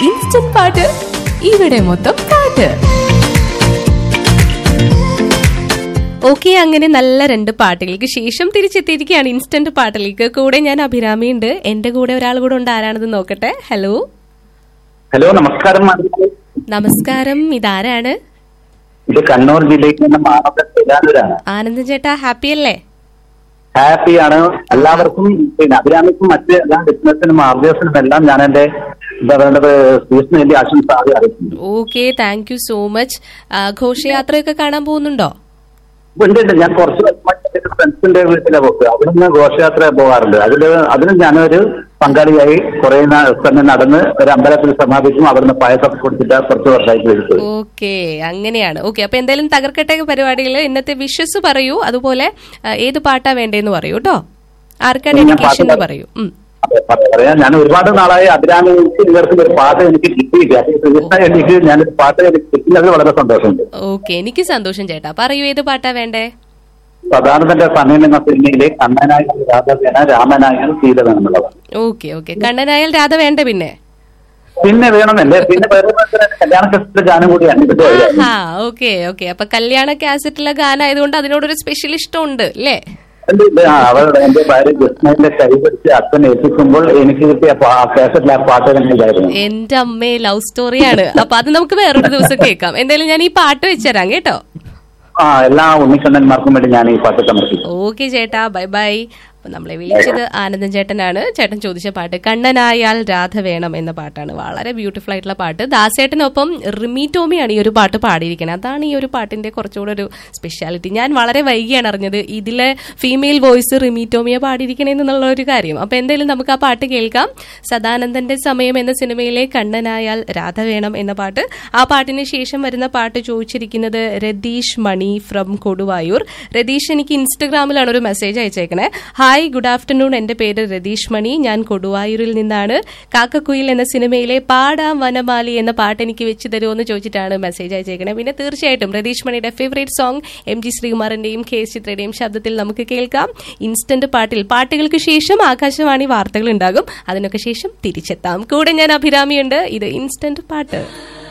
Instant പാട്ട് ഇവിടെ മൊത്തം പാട്ട് ഓക്കെ അങ്ങനെ നല്ല രണ്ട് പാട്ടുകൾക്ക് ശേഷം തിരിച്ചെത്തിയിരിക്കുകയാണ് ഇൻസ്റ്റന്റ് പാട്ടിലേക്ക് കൂടെ ഞാൻ അഭിരാമി ഉണ്ട് എന്റെ കൂടെ ഒരാൾ കൂടെ ഉണ്ട് ആരാണെന്ന് നോക്കട്ടെ ഹലോ ഹലോ നമസ്കാരം മാഡം. നമസ്കാരം ഇതാരാണ് ഇത് കണ്ണൂർ ജില്ലയിൽ നിന്ന് മാനവ ചേരാനൂരാണ് ആനന്ദൻ ചേട്ടാ ഹാപ്പി അല്ലേ ഹാപ്പിയാണ് എല്ലാവർക്കും പിന്നെ അഭിരാമിക്കും മറ്റ് എല്ലാ ബിസിനസിനും ആർജേഴ്സിനും എല്ലാം ഞാൻ എന്റെ എന്താ പറയേണ്ടത് സീസണിന് വേണ്ടി ആശംസ ആദ്യം അറിയിക്കുന്നു okay thank you so much ഘോഷയാത്രയൊക്കെ കാണാൻ പോകുന്നുണ്ടോ ഉണ്ട് ഉണ്ട് ഞാൻ കുറച്ച് ഫ്രണ്ട്സിന്റെ വീട്ടിലെ പോക്ക് അവിടുന്ന് ഘോഷയാത്ര പോകാറുണ്ട് അതില് അതിന് ഞാനൊരു പങ്കാളിയായി കുറെ നാ- സമയം നടന്ന് ഒരു അമ്പലത്തിൽ സമാപിക്കും അവിടുന്ന് പായസം കൊടുത്തിട്ട് കുറച്ച് വർഷമായിട്ട് കഴിച്ചു ഓക്കെ അങ്ങനെയാണ് ഓക്കെ അപ്പൊ എന്തായാലും തകർക്കട്ടെ പരിപാടിയിൽ ഇന്നത്തെ വിഷസ് പറയൂ അതുപോലെ ആ, ഏത് പാട്ടാ വേണ്ടേന്ന് പറയൂ കേട്ടോ ആർക്കാ ഞാൻ ഡെഡിക്കേഷൻ പാട്ട് പറയൂ ഉം. അതെ, അതെ, പറയാം ഞാൻ ഒരുപാട് നാളായി അഭിരാമിക്ക് ഇവർക്ക് ഒരു പാട്ട് എനിക്ക് കിട്ടിയില്ല അപ്പൊ തീർച്ചയായും എനിക്ക് ഞാനൊരു പാട്ട് എനിക്ക് കിട്ടുന്നതിൽ വളരെ സന്തോഷമുണ്ട് ഓക്കെ എനിക്ക് സന്തോഷം ചേട്ടാ പറയൂ ഏത് പാട്ടാ വേണ്ടേ പ്രധാനത്തിന്റെ സമയം എന്ന സിനിമയിലെ കണ്ണനായ രാധവേന രാമനായ സീത വേണമെന്നുള്ളത് ഓക്കെ ഓക്കെ കണ്ണനായാൽ രാധ വേണ്ട പിന്നെ പിന്നെ വേണമെന്നല്ലേ പിന്നെ വേറെ ഒരു കല്യാണ കസ്റ്റ ഗാനം കൂടിയാണ് ഇത് ആഹാ ഓക്കെ ഓക്കെ അപ്പൊ കല്യാണ കാസറ്റിലെ ഗാനായതുകൊണ്ട് അതിനോടൊരു സ്പെഷ്യൽ ഇഷ്ടമുണ്ട് അല്ലേ ആ, അവളുടെ എന്റെ ഭാര്യ ജസ്മയുടെ കൈ പിടിച്ച് അച്ഛൻ ഏൽപ്പിക്കുമ്പോൾ എനിക്ക് കിട്ടിയ കാസറ്റിലെ ആ പാട്ട് തന്നെ ഇതായിരുന്നു എന്റെ അമ്മേ ലവ് സ്റ്റോറിയാണ് അപ്പൊ അത് നമുക്ക് വേറൊരു ദിവസം കേൾക്കാം എന്തായാലും ഞാൻ ഈ പാട്ട് വെച്ചുതരാം കേട്ടോ ആ എല്ലാ ഉണ്ണിക്കണ്ണന്മാർക്കും വേണ്ടി ഞാൻ ഈ പാട്ട് സമർപ്പിക്കും ഓക്കെ ചേട്ടാ ബൈ ബൈ അപ്പൊ നമ്മളെ വിളിച്ചത് ആനന്ദൻ ചേട്ടനാണ് ചേട്ടൻ ചോദിച്ച പാട്ട് കണ്ണനായാൽ രാധ വേണം എന്ന പാട്ടാണ് വളരെ ബ്യൂട്ടിഫുൾ ആയിട്ടുള്ള പാട്ട് ദാസേട്ടനൊപ്പം റിമി ടോമിയാണ് ഈ ഒരു പാട്ട് പാടിയിരിക്കുന്നത് അതാണ് ഈ ഒരു പാട്ടിന്റെ കുറച്ചുകൂടെ ഒരു സ്പെഷ്യാലിറ്റി ഞാൻ വളരെ വൈകിയാണ് അറിഞ്ഞത് ഇതിലെ ഫീമെയിൽ വോയിസ് റിമി ടോമിയെ പാടിയിരിക്കണേന്നുള്ള ഒരു കാര്യം അപ്പൊ എന്തായാലും നമുക്ക് ആ പാട്ട് കേൾക്കാം സദാനന്ദന്റെ സമയം എന്ന സിനിമയിലെ കണ്ണനായാൽ രാധ വേണം എന്ന പാട്ട് ആ പാട്ടിന് ശേഷം വരുന്ന പാട്ട് ചോദിച്ചിരിക്കുന്നത് രതീഷ് മണി ഫ്രം കൊടുവായൂർ രതീഷ് എനിക്ക് ഇൻസ്റ്റഗ്രാമിലാണ് ഒരു മെസ്സേജ് അയച്ചേക്കണേ ഹായ് ഗുഡ് ആഫ്റ്റർനൂൺ എന്റെ പേര് രതീഷ് മണി ഞാൻ കൊടുവായൂരിൽ നിന്നാണ് കാക്കക്കുയിൽ എന്ന സിനിമയിലെ പാടാം വനമാലി എന്ന പാട്ട് എനിക്ക് വെച്ച് തരുമോ എന്ന് ചോദിച്ചിട്ടാണ് മെസ്സേജ് അയച്ചേക്കണേ പിന്നെ തീർച്ചയായിട്ടും രതീഷ് മണിയുടെ ഫേവറേറ്റ് സോങ് എം ജി ശ്രീകുമാറിന്റെയും കെ എസ് ചിത്രയുടെയും ശബ്ദത്തിൽ നമുക്ക് കേൾക്കാം ഇൻസ്റ്റന്റ് പാട്ടിൽ പാട്ടുകൾക്ക് ശേഷം ആകാശവാണി വാർത്തകൾ ഉണ്ടാകും അതിനൊക്കെ ശേഷം തിരിച്ചെത്താം കൂടെ ഞാൻ അഭിരാമിയുണ്ട് ഇത് ഇൻസ്റ്റന്റ് പാട്ട്